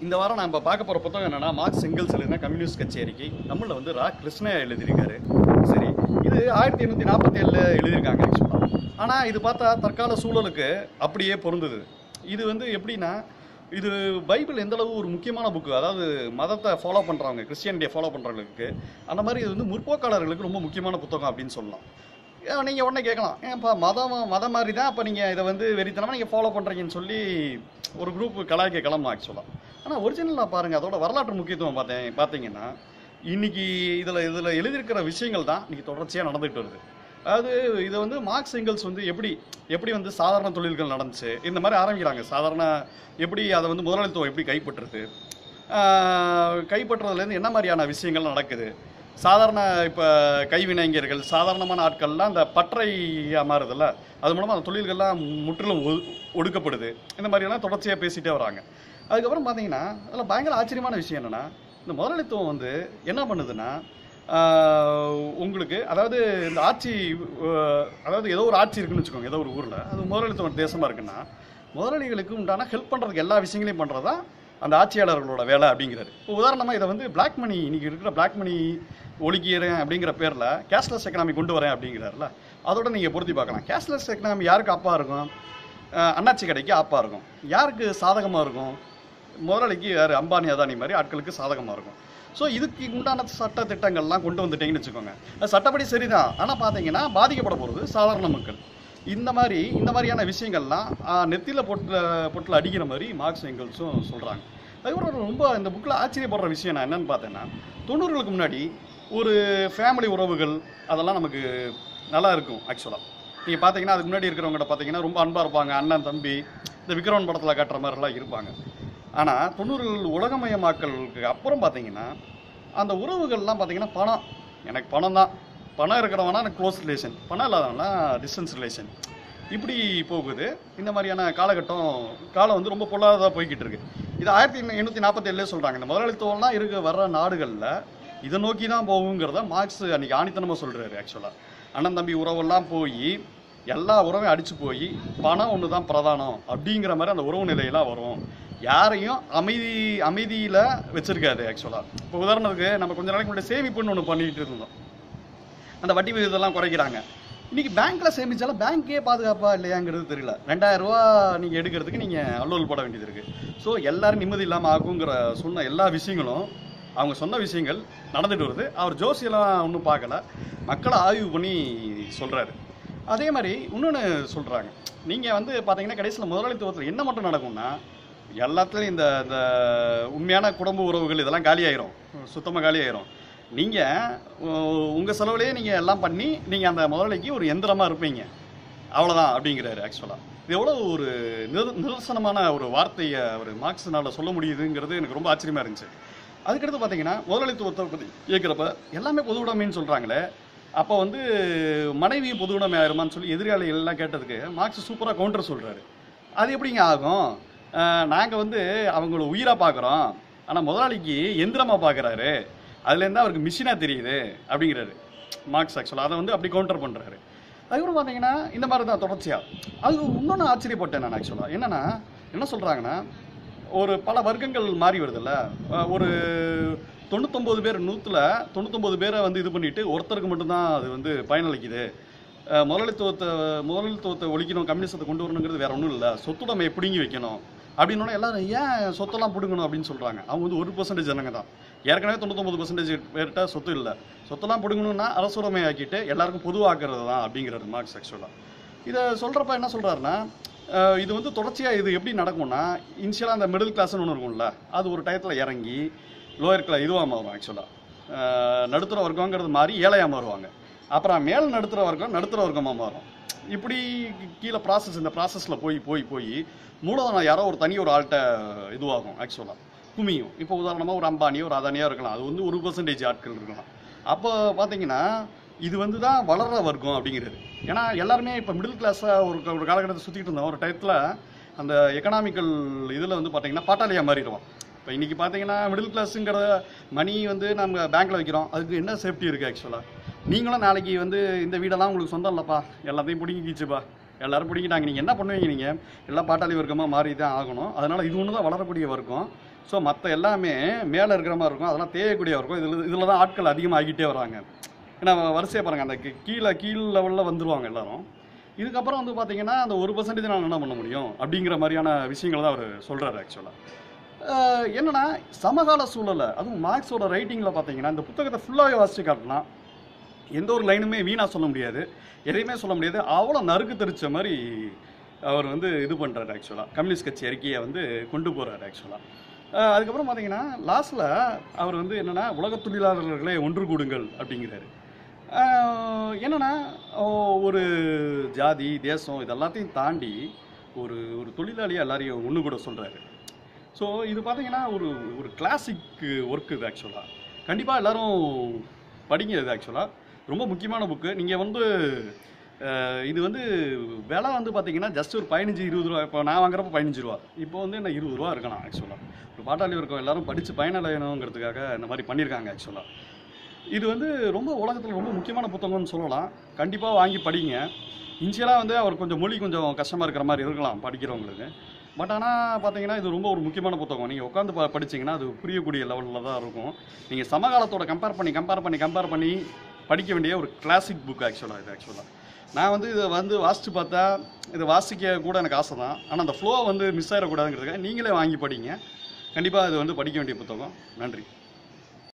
இந்த வாரம் நம்ம பார்க்க போகிற புத்தகம் என்னன்னா மார்க்ஸ் செங்கல்ஸ் எழுதின கம்யூனிஸ்ட் கட்சி அறிக்கை தமிழில் வந்து ரா கிருஷ்ணயா எழுதியிருக்காரு சரி இது ஆயிரத்தி எண்ணூற்றி நாற்பத்தி ஏழில் எழுதியிருக்காங்க ஆக்சுவலாக ஆனால் இது பார்த்தா தற்கால சூழலுக்கு அப்படியே பொருந்தது இது வந்து எப்படின்னா இது பைபிள் எந்த அளவு ஒரு முக்கியமான புக்கு அதாவது மதத்தை ஃபாலோ பண்ணுறவங்க கிறிஸ்டியானிட்டியை ஃபாலோ பண்ணுறவங்களுக்கு அந்த மாதிரி இது வந்து முற்போக்காளர்களுக்கு ரொம்ப முக்கியமான புத்தகம் அப்படின்னு சொல்லலாம் நீங்கள் உடனே கேட்கலாம் ஏன்ப்பா மதம் மதம் மாதிரி தான் அப்போ நீங்கள் இதை வந்து வெறித்தனமாக நீங்கள் ஃபாலோ பண்ணுறீங்கன்னு சொல்லி ஒரு குரூப் கலாய்க்க கிளம்பும் ஆக்சுவலாக ஆனால் ஒரிஜினலாக பாருங்கள் அதோட வரலாற்று முக்கியத்துவம் பார்த்தேன் பார்த்தீங்கன்னா இன்னைக்கு இதில் இதில் எழுதியிருக்கிற விஷயங்கள் தான் இன்னைக்கு தொடர்ச்சியாக நடந்துகிட்டு வருது அதாவது இதை வந்து மார்க்ஸ் எங்கல்ஸ் வந்து எப்படி எப்படி வந்து சாதாரண தொழில்கள் நடந்துச்சு இந்த மாதிரி ஆரம்பிக்கிறாங்க சாதாரண எப்படி அதை வந்து முதலாளித்துவம் எப்படி கைப்பற்றுறது ஆஹ் கைப்பற்றுறதுலேருந்து என்ன மாதிரியான விஷயங்கள் நடக்குது சாதாரண இப்போ கைவினைஞர்கள் சாதாரணமான ஆட்கள்லாம் இந்த பற்றையாக மாறுதுல்ல அது மூலமாக அந்த தொழில்கள்லாம் முற்றிலும் ஒ- ஒடுக்கப்படுது இந்த மாதிரியெல்லாம் தொடர்ச்சியாக பேசிகிட்டே வராங்க அதுக்கப்புறம் பார்த்தீங்கன்னா அதில் பயங்கர ஆச்சரியமான விஷயம் என்னென்னா இந்த முதலாளித்துவம் வந்து என்ன பண்ணுதுன்னா ஆஹ் உங்களுக்கு அதாவது இந்த ஆட்சி அஹ், அதாவது ஏதோ ஒரு ஆட்சி இருக்குன்னு வச்சுக்கோங்க ஏதோ ஒரு ஊரில் அது முதலாளித்துவ தேசமாக இருக்குன்னா முதலாளிகளுக்கு உண்டான ஹெல்ப் பண்ணுறதுக்கு எல்லா விஷயங்களையும் பண்ணுறது தான் அந்த ஆட்சியாளர்களோட வேலை அப்படிங்கிறாரு இப்போ உதாரணமாக இதை வந்து பிளாக் மணி இன்னைக்கு இருக்கிற பிளாக் மணி ஒழிக்கிறேன் அப்படிங்கிற பேரில் கேஷ்லெஸ் எக்கனாமி கொண்டு வரேன் அப்படிங்கிறாருல அதோட நீங்கள் பொருத்தி பார்க்கலாம் கேஷ்லெஸ் எக்கனாமி யாருக்கு அப்பா இருக்கும் அஹ், அண்ணாச்சி கடைக்கு அப்பா இருக்கும் யாருக்கு சாதகமாக இருக்கும் முதலாளிக்கு யார் அம்பானி அதானி மாதிரி ஆட்களுக்கு சாதகமாக இருக்கும் ஸோ இதுக்கு உண்டான சட்ட திட்டங்கள்லாம் கொண்டு வந்துட்டீங்கன்னு வச்சுக்கோங்க அது சட்டப்படி சரிதான் ஆனால் பார்த்தீங்கன்னா பாதிக்கப்பட போகிறது சாதாரண மக்கள் இந்த மாதிரி இந்த மாதிரியான விஷயங்கள்லாம் நெத்தியில் பொட்டில் பொட்டில் அடிக்கிற மாதிரி மார்க்ஸ் எங்கல்ஸும் சொல்கிறாங்க அதுக்கப்புறம் ரொம்ப இந்த புக்கில் ஆச்சரியப்படுற விஷயம் நான் என்னன்னு பார்த்தேன்னா தொண்ணூறுகளுக்கு முன்னாடி ஒரு ஃபேமிலி உறவுகள் அதெல்லாம் நமக்கு நல்லா இருக்கும் ஆக்சுவலாக நீங்கள் பார்த்தீங்கன்னா அதுக்கு முன்னாடி இருக்கிறவங்ககிட்ட பார்த்தீங்கன்னா ரொம்ப அன்பாக இருப்பாங்க அண்ணன் தம்பி இந்த விக்ரமன் படத்தில் காட்டுற மாதிரிலாம் இருப்பாங்க ஆனால் தொண்ணூறுகள் உலகமயமாக்கலுக்கு அப்புறம் பார்த்தீங்கன்னா அந்த உறவுகள்லாம் பார்த்தீங்கன்னா பணம் எனக்கு பணம் தான் பணம் இருக்கிறவனா எனக்கு க்ளோஸ் ரிலேஷன் பணம் இல்லாதவனா டிஸ்டன்ஸ் ரிலேஷன் இப்படி போகுது இந்த மாதிரியான காலகட்டம் காலம் வந்து ரொம்ப பொல்லாததாக போய்கிட்டு இருக்கு இது ஆயிரத்தி எண்ணூற்றி நாற்பத்தி ஏழுலேயே சொல்கிறாங்க இந்த முதலாளித்துவம்லாம் இருக்க வர்ற நாடுகளில் இதை நோக்கி தான் போகுங்கிறத மார்க்ஸ் அன்னைக்கு ஆணித்தனமாக சொல்கிறாரு ஆக்சுவலாக அண்ணன் தம்பி உறவெல்லாம் போய் எல்லா உறவையும் அடிச்சு போய் பணம் ஒன்று தான் பிரதானம் அப்படிங்கிற மாதிரி அந்த உறவு நிலையெல்லாம் வரும் யாரையும் அமைதி அமைதியில் வச்சிருக்காரு ஆக்சுவலாக இப்போ உதாரணத்துக்கு நம்ம கொஞ்ச நாளைக்கு முன்னாடி சேமிப்புன்னு ஒன்று பண்ணிக்கிட்டு இருந்தோம் அந்த வட்டி விகிதம்லாம் குறைக்கிறாங்க இன்னைக்கு பேங்க்ல சேமிச்சாலும் பேங்க்கே பாதுகாப்பா இல்லையாங்கிறது தெரியல ரெண்டாயிரம் ரூபா நீங்க எடுக்கிறதுக்கு நீங்க அல்லோல் போட வேண்டியது இருக்கு ஸோ எல்லாரும் நிம்மதி இல்லாமல் ஆகுங்கிற சொன்ன எல்லா விஷயங்களும் அவங்க சொன்ன விஷயங்கள் நடந்துட்டு வருது அவர் ஜோசியெல்லாம் ஒன்றும் பார்க்கல மக்களை ஆய்வு பண்ணி சொல்றாரு அதே மாதிரி இன்னொன்று சொல்றாங்க நீங்க வந்து பார்த்தீங்கன்னா கடைசியில் முதலாளித்துவத்தில் என்ன மட்டும் நடக்கும்னா எல்லாத்துலேயும் இந்த இந்த உண்மையான குடும்ப உறவுகள் இதெல்லாம் காலியாயிரும் சுத்தமாக காலியாயிரும் நீங்கள் உங்கள் செலவுலேயே நீங்கள் எல்லாம் பண்ணி நீங்கள் அந்த முதலாளிக்கு ஒரு எந்திரமாக இருப்பீங்க அவ்வளோதான் அப்படிங்கிறாரு ஆக்சுவலாக இது எவ்வளோ ஒரு நிர் நிதர்சனமான ஒரு வார்த்தையை அவர் மார்க்ஸ்னால சொல்ல முடியுதுங்கிறது எனக்கு ரொம்ப ஆச்சரியமாக இருந்துச்சு அதுக்கடுத்து பார்த்தீங்கன்னா முதலாளித்துவத்தை பற்றி கேட்குறப்ப எல்லாமே பொது உடைமைன்னு சொல்கிறாங்களே அப்போ வந்து மனைவி பொது உடைமை ஆயிருமான்னு சொல்லி எதிராளிகள் எல்லாம் கேட்டதுக்கு மார்க்ஸ் சூப்பராக கவுண்டர் சொல்கிறாரு அது எப்படிங்க ஆகும் நாங்கள் வந்து அவங்கள உயிராக பார்க்குறோம் ஆனால் முதலாளிக்கு எந்திரமாக பார்க்குறாரு அதுலேருந்து அவருக்கு மிஷினாக தெரியுது அப்படிங்கிறாரு மார்க்ஸ் ஆக்சுவலாக அதை வந்து அப்படி கவுண்டர் பண்ணுறாரு அதுக்கப்புறம் பார்த்தீங்கன்னா இந்த மாதிரி தான் தொடர்ச்சியாக அது இன்னொன்று ஆச்சரியப்பட்டேன் நான் ஆக்சுவலாக என்னென்னா என்ன சொல்கிறாங்கன்னா ஒரு பல வர்க்கங்கள் மாறி வருதுல்ல அஹ் ஒரு தொண்ணூத்தொம்பது பேர் நூற்றுல தொண்ணூத்தொம்பது பேரை வந்து இது பண்ணிட்டு ஒருத்தருக்கு மட்டும்தான் அது வந்து பயனளிக்குது அஹ் முதலாளித்துவத்தை முதலாளித்துவத்தை ஒழிக்கணும் கம்யூனிசத்தை கொண்டு வரணுங்கிறது வேற ஒன்றும் இல்லை சொத்துடைமை பிடுங்கி வைக்கணும் அப்படின்னோட எல்லாரும் ஏன் சொத்தெல்லாம் பிடுங்கணும் அப்படின்னு சொல்கிறாங்க அவங்க வந்து ஒரு பர்சன்டேஜ் ஜனங்க தான் ஏற்கனவே தொண்ணூத்தொம்பது பர்சன்டேஜ் பேர்கிட்ட சொத்து இல்லை சொத்தெல்லாம் பிடுங்கணும்னா அரசுரிமை ஆக்கிட்டு எல்லாருக்கும் பொதுவாக்குறது தான் அப்படிங்கிறது மார்க்ஸ் ஆக்சுவலாக இதை சொல்கிறப்ப என்ன சொல்கிறாருன்னா இது வந்து தொடர்ச்சியாக இது எப்படி நடக்கும்னா இனிஷியலாக அந்த மிடில் கிளாஸ்னு ஒன்று இருக்கும்ல அது ஒரு டயத்தில் இறங்கி லோயர் கிளாஸ் இதுவாக மாறும் ஆக்சுவலாக நடுத்தர வர்க்கங்கிறது மாறி ஏழையாக மாறுவாங்க அப்புறம் மேல் நடுத்தர வர்க்கம் நடுத்தர வர்க்கமாக மாறும் இப்படி கீழே ப்ராசஸ் இந்த ப்ராசஸில் போய் போய் போய் மூலதனம் யாரோ ஒரு தனி ஒரு ஆள்கிட்ட இதுவாகும் ஆக்சுவலாக குமியும் இப்போ உதாரணமாக ஒரு அம்பானியோ ஒரு அதானியோ இருக்கலாம் அது வந்து ஒரு பர்சன்டேஜ் ஆட்கள் இருக்கலாம் அப்போ பார்த்தீங்கன்னா இது வந்து தான் வளர்ற வர்க்கம் அப்படிங்கிறது ஏன்னா எல்லாருமே இப்போ மிடில் கிளாஸாக ஒரு ஒரு காலகட்டத்தை சுற்றிட்டு இருந்தோம் ஒரு டயத்தில் அந்த எக்கனாமிக்கல் இதில் வந்து பார்த்தீங்கன்னா பாட்டாளியாக மாறிடுவோம் இப்போ இன்றைக்கி பார்த்தீங்கன்னா மிடில் கிளாஸுங்கிற மணி வந்து நம்ம பேங்க்கில் வைக்கிறோம் அதுக்கு என்ன சேஃப்டி இருக்குது ஆக்சுவலாக நீங்களும் நாளைக்கு வந்து இந்த வீடெல்லாம் உங்களுக்கு சொந்தம் இல்லைப்பா எல்லாத்தையும் பிடிங்கிக்கிச்சுப்பா எல்லாரும் பிடிங்கிட்டாங்க நீங்கள் என்ன பண்ணுவீங்க நீங்கள் எல்லாம் பாட்டாளி வர்க்கமாக மாறி தான் ஆகணும் அதனால் இது ஒன்று தான் வளரக்கூடிய வர்க்கம் ஸோ மற்ற எல்லாமே மேலே இருக்கிற மாதிரி இருக்கும் அதெல்லாம் தேயக்கூடியதாக இருக்கும் இதில் இதில் தான் ஆட்கள் அதிகமாக ஆகிட்டே வராங்க ஏன்னா வரிசையாக பாருங்கள் அந்த கீ- கீழே கீழ் லெவலில் வந்துருவாங்க எல்லாரும் இதுக்கப்புறம் வந்து பார்த்தீங்கன்னா அந்த ஒரு பர்சன்டேஜ் நான் என்ன பண்ண முடியும் அப்படிங்கிற மாதிரியான விஷயங்களை தான் அவர் சொல்கிறாரு ஆக்சுவலாக என்னன்னா சமகால சூழலை அதுவும் மார்க்ஸோட ரைட்டிங்கில் பார்த்தீங்கன்னா இந்த புத்தகத்தை ஃபுல்லாகவே வாசிச்சு காட்டினா எந்த ஒரு லைனுமே வீணாக சொல்ல முடியாது எதையுமே சொல்ல முடியாது அவ்வளோ நறுக்கு தெரிச்ச மாதிரி அவர் வந்து இது பண்ணுறாரு ஆக்சுவலாக கம்யூனிஸ்ட் கட்சி அறிக்கையை வந்து கொண்டு போகிறாரு ஆக்சுவலாக அதுக்கப்புறம் பார்த்தீங்கன்னா லாஸ்ட்டில் அவர் வந்து என்னென்னா உலகத் தொழிலாளர்களே ஒன்று கூடுங்கள் அப்படிங்கிறாரு ஆஹ் என்னன்னா ஓ, ஒரு ஜாதி தேசம் இதெல்லாத்தையும் தாண்டி ஒரு ஒரு தொழிலாளியாக எல்லாரையும் ஒன்று கூட சொல்கிறாரு ஸோ இது பார்த்தீங்கன்னா ஒரு ஒரு கிளாசிக் ஒர்க் இது ஆக்சுவலாக கண்டிப்பாக எல்லாரும் படிங்க இது ஆக்சுவலாக ரொம்ப முக்கியமான புக்கு நீங்கள் வந்து அஹ், இது வந்து விலை வந்து பார்த்தீங்கன்னா ஜஸ்ட் ஒரு பதினஞ்சு இருபது ரூபா இப்போ நான் வாங்குறப்ப பதினஞ்சு ரூபா இப்போ வந்து என்ன இருபது ரூபா இருக்கலாம் ஆக்சுவலாக ஒரு பாட்டாளி வர்க்கம் எல்லாரும் படித்து பயனடையணுங்கிறதுக்காக இந்த மாதிரி பண்ணியிருக்காங்க ஆக்சுவலாக இது வந்து ரொம்ப உலகத்தில் ரொம்ப முக்கியமான புத்தகம்னு சொல்லலாம் கண்டிப்பாக வாங்கி படிங்க இனிஷியலாக வந்து அவர் கொஞ்சம் மொழி கொஞ்சம் கஷ்டமாக இருக்கிற மாதிரி இருக்கலாம் படிக்கிறவங்களுக்கு பட் ஆனால் பார்த்தீங்கன்னா இது ரொம்ப ஒரு முக்கியமான புத்தகம் நீங்கள் உட்காந்து ப படிச்சீங்கன்னா அது புரியக்கூடிய லெவலில் தான் இருக்கும் நீங்கள் சமகாலத்தோட கம்பேர் பண்ணி கம்பேர் பண்ணி கம்பேர் பண்ணி படிக்க வேண்டிய ஒரு கிளாசிக் புக் ஆக்சுவலாக இது ஆக்சுவலாக நான் வந்து இதை வந்து வாசித்து பார்த்தா இதை வாசிக்க கூட எனக்கு ஆசை தான் ஆனால் அந்த ஃப்ளோ வந்து மிஸ் ஆகிடக்கூடாதுங்கிறதுக்காக நீங்களே வாங்கி படிங்க கண்டிப்பாக இது வந்து படிக்க வேண்டிய புத்தகம் நன்றி